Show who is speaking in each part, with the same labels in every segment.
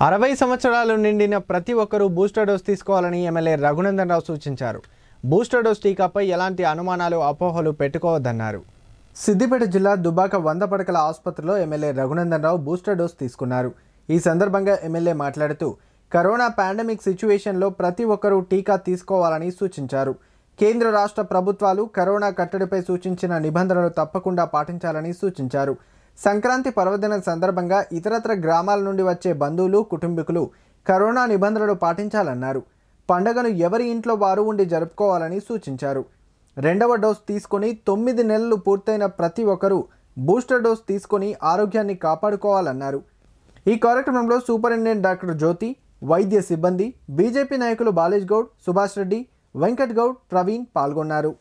Speaker 1: అరవై సంవత్సరాలు నిండిన ప్రతి ఒక్కరూ బూస్టర్ డోస్ తీసుకోవాలని ఎమ్మెల్యే రఘునందన్ రావు సూచించారు బూస్టర్ డోస్ టీకాపై ఎలాంటి అనుమానాలు అపోహలు పెట్టుకోవద్దన్నారు సిద్దిపేట జిల్లా దుబాక వంద పడకల ఆసుపత్రిలో MLA Raghunandan Rao booster dose తీసుకున్నారు ఈ సందర్భంగా ఎమ్మెల్యే మాట్లాడుతూ కరోనా పాండమిక్ సిచ్యువేషన్లో ప్రతి ఒక్కరూ టీకా తీసుకోవాలని సూచించారు కేంద్ర రాష్ట్ర ప్రభుత్వాలు కరోనా కట్టడిపై సూచించిన నిబంధనలు తప్పకుండా పాటించాలని సూచించారు సంక్రాంతి పర్వదినం సందర్భంగా ఇతరత్ర గ్రామాల నుండి వచ్చే బంధువులు కుటుంబీకులు కరోనా నిబంధనలు పాటించాలన్నారు పండగను ఎవరి ఇంట్లో వారు ఉండి జరుపుకోవాలని సూచించారు రెండవ డోస్ తీసుకొని తొమ్మిది నెలలు పూర్తయిన ప్రతి ఒక్కరూ బూస్టర్ డోస్ తీసుకొని ఆరోగ్యాన్ని కాపాడుకోవాలన్నారు ఈ కార్యక్రమంలో సూపరింటెండెంట్ డాక్టర్ జ్యోతి వైద్య సిబ్బంది బీజేపీ నాయకులు బాలేజ్ గౌడ్ సుభాష్ రెడ్డి వెంకట్ గౌడ్ ప్రవీణ్ పాల్గొన్నారు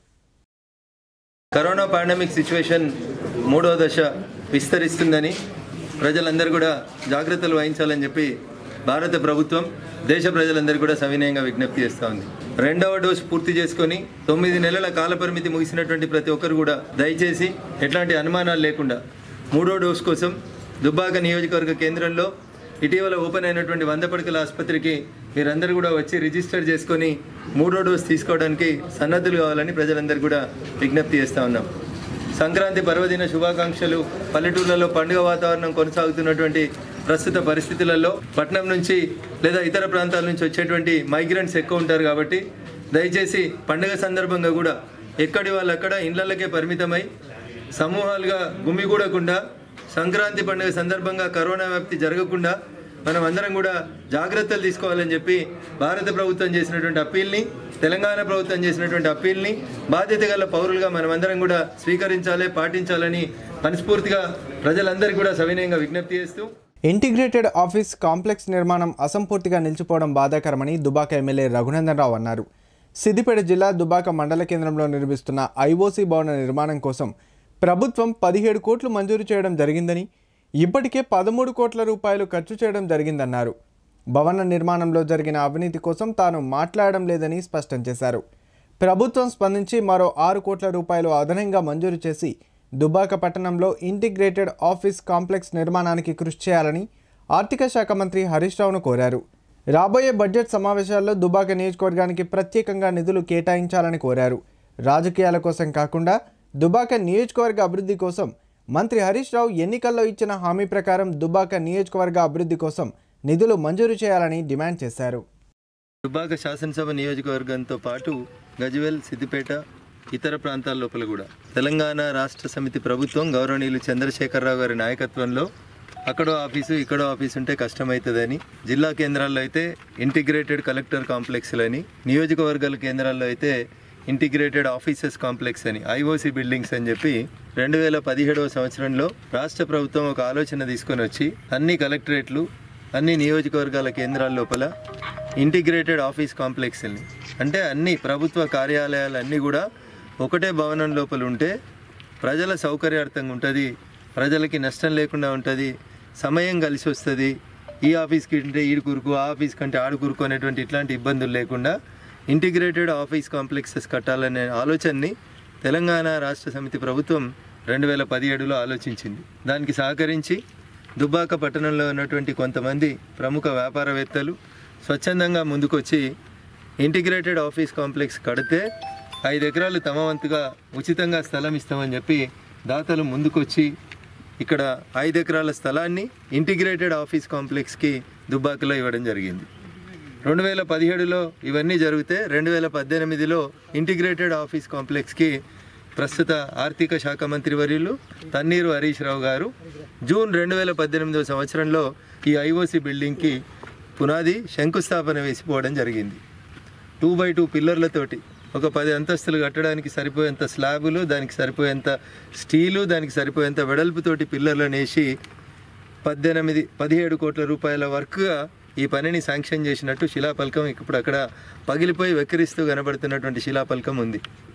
Speaker 2: కరోనా పాండమిక్ సిచ్యువేషన్ మూడో దశ విస్తరిస్తుందని ప్రజలందరూ కూడా జాగ్రత్తలు వహించాలని చెప్పి భారత ప్రభుత్వం దేశ ప్రజలందరూ కూడా సవినయంగా విజ్ఞప్తి చేస్తూ ఉంది రెండవ డోసు పూర్తి చేసుకొని తొమ్మిది నెలల కాల పరిమితి ముగిసినటువంటి ప్రతి ఒక్కరు కూడా దయచేసి ఎట్లాంటి అనుమానాలు లేకుండా మూడో డోసు కోసం దుబ్బాక నియోజకవర్గ కేంద్రంలో ఇటీవల ఓపెన్ అయినటువంటి వంద పడకల ఆసుపత్రికి మీరందరూ కూడా వచ్చి రిజిస్టర్ చేసుకొని మూడో డోస్ తీసుకోవడానికి సన్నద్ధులు కావాలని ప్రజలందరూ కూడా విజ్ఞప్తి చేస్తూ ఉన్నాం సంక్రాంతి పర్వదిన శుభాకాంక్షలు పల్లెటూర్లలో పండుగ వాతావరణం కొనసాగుతున్నటువంటి ప్రస్తుత పరిస్థితులలో పట్నం నుంచి లేదా ఇతర ప్రాంతాల నుంచి వచ్చేటువంటి మైగ్రెంట్స్ ఎక్కువ ఉంటారు కాబట్టి దయచేసి పండుగ సందర్భంగా కూడా ఎక్కడి వాళ్ళు అక్కడ ఇళ్లకే పరిమితమై సమూహాలుగా గుమిగూడకుండా సంక్రాంతి పండుగ సందర్భంగా కరోనా వ్యాప్తి జరగకుండా మనం అందరం కూడా జాగ్రత్తలు తీసుకోవాలని చెప్పి భారత ప్రభుత్వం చేసినటువంటి అప్పీల్ని తెలంగాణ ప్రభుత్వం చేసినటువంటి అప్పీల్ని బాధ్యత గల పౌరులుగా మనమందరం కూడా స్వీకరించాలి పాటించాలని మనస్ఫూర్తిగా ప్రజలందరికీ కూడా సవినయంగా విజ్ఞప్తి చేస్తూ
Speaker 1: ఇంటిగ్రేటెడ్ ఆఫీస్ కాంప్లెక్స్ నిర్మాణం అసంపూర్తిగా నిలిచిపోవడం బాధాకరమని దుబాక ఎమ్మెల్యే రఘునందన్ రావు అన్నారు సిద్దిపేట జిల్లా దుబాక మండల కేంద్రంలో నిర్మిస్తున్న ఐఓసీ భవన నిర్మాణం కోసం ప్రభుత్వం పదిహేడు కోట్లు మంజూరు చేయడం జరిగిందని ఇప్పటికే పదమూడు కోట్ల రూపాయలు ఖర్చు చేయడం జరిగిందన్నారు భవన నిర్మాణంలో జరిగిన అవినీతి కోసం తాను మాట్లాడడం లేదని స్పష్టం చేశారు ప్రభుత్వం స్పందించి మరో ఆరు కోట్ల రూపాయలు అదనంగా మంజూరు చేసి దుబాక పట్టణంలో ఇంటిగ్రేటెడ్ ఆఫీస్ కాంప్లెక్స్ నిర్మాణానికి కృషి చేయాలని ఆర్థిక శాఖ మంత్రి హరీష్ రావును కోరారు రాబోయే బడ్జెట్ సమావేశాల్లో దుబాక నియోజకవర్గానికి ప్రత్యేకంగా నిధులు కేటాయించాలని కోరారు రాజకీయాల కోసం కాకుండా దుబాక నియోజకవర్గ అభివృద్ధి కోసం మంత్రి హరీష్ రావు ఎన్నికల్లో ఇచ్చిన హామీ ప్రకారం దుబాక నియోజకవర్గ అభివృద్ధి కోసం నిధులు మంజూరు చేయాలని డిమాండ్ చేశారు
Speaker 2: దుబ్బాక శాసనసభ నియోజకవర్గంతో పాటు గజ్వేల్ సిద్దిపేట ఇతర ప్రాంతాల లోపల కూడా తెలంగాణ రాష్ట్ర సమితి ప్రభుత్వం గౌరవనీయులు చంద్రశేఖరరావు గారి నాయకత్వంలో అక్కడో ఆఫీసు ఇక్కడో ఆఫీసు ఉంటే కష్టమవుతుందని జిల్లా కేంద్రాల్లో అయితే ఇంటిగ్రేటెడ్ కలెక్టర్ కాంప్లెక్స్లని నియోజకవర్గాల కేంద్రాల్లో అయితే ఇంటిగ్రేటెడ్ ఆఫీసెస్ కాంప్లెక్స్ అని ఐఓసి బిల్డింగ్స్ అని చెప్పి రెండు వేల పదిహేడవ సంవత్సరంలో రాష్ట్ర ప్రభుత్వం ఒక ఆలోచన తీసుకొని వచ్చి అన్ని కలెక్టరేట్లు అన్ని నియోజకవర్గాల కేంద్రాల లోపల ఇంటిగ్రేటెడ్ ఆఫీస్ కాంప్లెక్స్ని అంటే అన్ని ప్రభుత్వ కార్యాలయాలు అన్నీ కూడా ఒకటే భవనం లోపల ఉంటే ప్రజల సౌకర్యార్థంగా ఉంటుంది ప్రజలకి నష్టం లేకుండా ఉంటుంది సమయం కలిసి వస్తుంది ఈ ఆఫీస్కి ఉంటే ఈడు కురుకు ఆ ఆఫీస్ కంటే ఆడు కురుకు అనేటువంటి ఇట్లాంటి ఇబ్బందులు లేకుండా ఇంటిగ్రేటెడ్ ఆఫీస్ కాంప్లెక్సెస్ కట్టాలనే ఆలోచనని తెలంగాణ రాష్ట్ర సమితి ప్రభుత్వం రెండు వేల పదిహేడులో ఆలోచించింది దానికి సహకరించి దుబ్బాక పట్టణంలో ఉన్నటువంటి కొంతమంది ప్రముఖ వ్యాపారవేత్తలు స్వచ్ఛందంగా ముందుకొచ్చి ఇంటిగ్రేటెడ్ ఆఫీస్ కాంప్లెక్స్ కడితే ఐదు ఎకరాలు తమ వంతుగా ఉచితంగా స్థలం ఇస్తామని చెప్పి దాతలు ముందుకొచ్చి ఇక్కడ ఐదు ఎకరాల స్థలాన్ని ఇంటిగ్రేటెడ్ ఆఫీస్ కాంప్లెక్స్కి దుబ్బాకలో ఇవ్వడం జరిగింది రెండు వేల పదిహేడులో ఇవన్నీ జరిగితే రెండు వేల పద్దెనిమిదిలో ఇంటిగ్రేటెడ్ ఆఫీస్ కాంప్లెక్స్కి ప్రస్తుత ఆర్థిక శాఖ మంత్రి వర్యులు తన్నీరు హరీష్ రావు గారు జూన్ రెండు వేల పద్దెనిమిదవ సంవత్సరంలో ఈ ఐఓసి బిల్డింగ్కి పునాది శంకుస్థాపన వేసిపోవడం జరిగింది టూ బై టూ పిల్లర్లతోటి ఒక పది అంతస్తులు కట్టడానికి సరిపోయేంత స్లాబులు దానికి సరిపోయేంత స్టీలు దానికి సరిపోయేంత వెడల్పుతోటి పిల్లర్లను వేసి పద్దెనిమిది పదిహేడు కోట్ల రూపాయల వర్క్గా ఈ పనిని శాంక్షన్ చేసినట్టు శిలాపలకం ఇప్పుడు అక్కడ పగిలిపోయి వెక్కిరిస్తూ కనబడుతున్నటువంటి శిలాపలకం ఉంది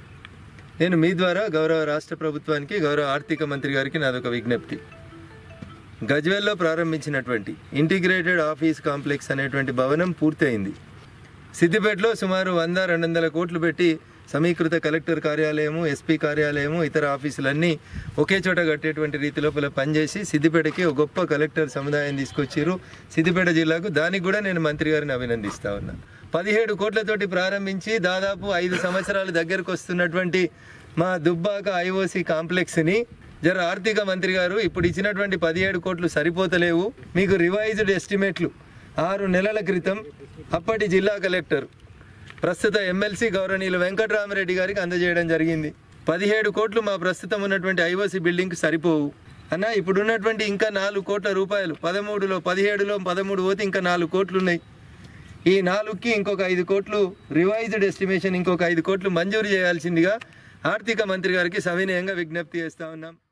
Speaker 2: నేను మీ ద్వారా గౌరవ రాష్ట్ర ప్రభుత్వానికి గౌరవ ఆర్థిక మంత్రి గారికి నాదొక విజ్ఞప్తి గజ్వేల్లో ప్రారంభించినటువంటి ఇంటిగ్రేటెడ్ ఆఫీస్ కాంప్లెక్స్ అనేటువంటి భవనం పూర్తయింది సిద్దిపేటలో సుమారు వంద రెండు వందల కోట్లు పెట్టి సమీకృత కలెక్టర్ కార్యాలయము ఎస్పీ కార్యాలయము ఇతర ఆఫీసులన్నీ ఒకే చోట కట్టేటువంటి రీతి లోపల పనిచేసి సిద్దిపేటకి ఒక గొప్ప కలెక్టర్ సముదాయం తీసుకొచ్చిర్రు సిద్దిపేట జిల్లాకు దానికి కూడా నేను మంత్రి గారిని అభినందిస్తా ఉన్నా పదిహేడు కోట్లతోటి ప్రారంభించి దాదాపు ఐదు సంవత్సరాల దగ్గరకు వస్తున్నటువంటి మా దుబ్బాక ఐఓసి కాంప్లెక్స్ని జర ఆర్థిక మంత్రి గారు ఇప్పుడు ఇచ్చినటువంటి పదిహేడు కోట్లు సరిపోతలేవు మీకు రివైజ్డ్ ఎస్టిమేట్లు ఆరు నెలల క్రితం అప్పటి జిల్లా కలెక్టర్ ప్రస్తుత ఎమ్మెల్సీ గౌరవనీయులు వెంకటరామరెడ్డి గారికి అందజేయడం జరిగింది పదిహేడు కోట్లు మా ప్రస్తుతం ఉన్నటువంటి ఐఓసి బిల్డింగ్కి సరిపోవు అన్న ఇప్పుడు ఉన్నటువంటి ఇంకా నాలుగు కోట్ల రూపాయలు పదమూడులో పదిహేడులో పదమూడు పోతే ఇంకా నాలుగు కోట్లు ఉన్నాయి ఈ నాలుగుకి ఇంకొక ఐదు కోట్లు రివైజ్డ్ ఎస్టిమేషన్ ఇంకొక ఐదు కోట్లు మంజూరు చేయాల్సిందిగా ఆర్థిక మంత్రి గారికి సవినయంగా విజ్ఞప్తి చేస్తా ఉన్నాం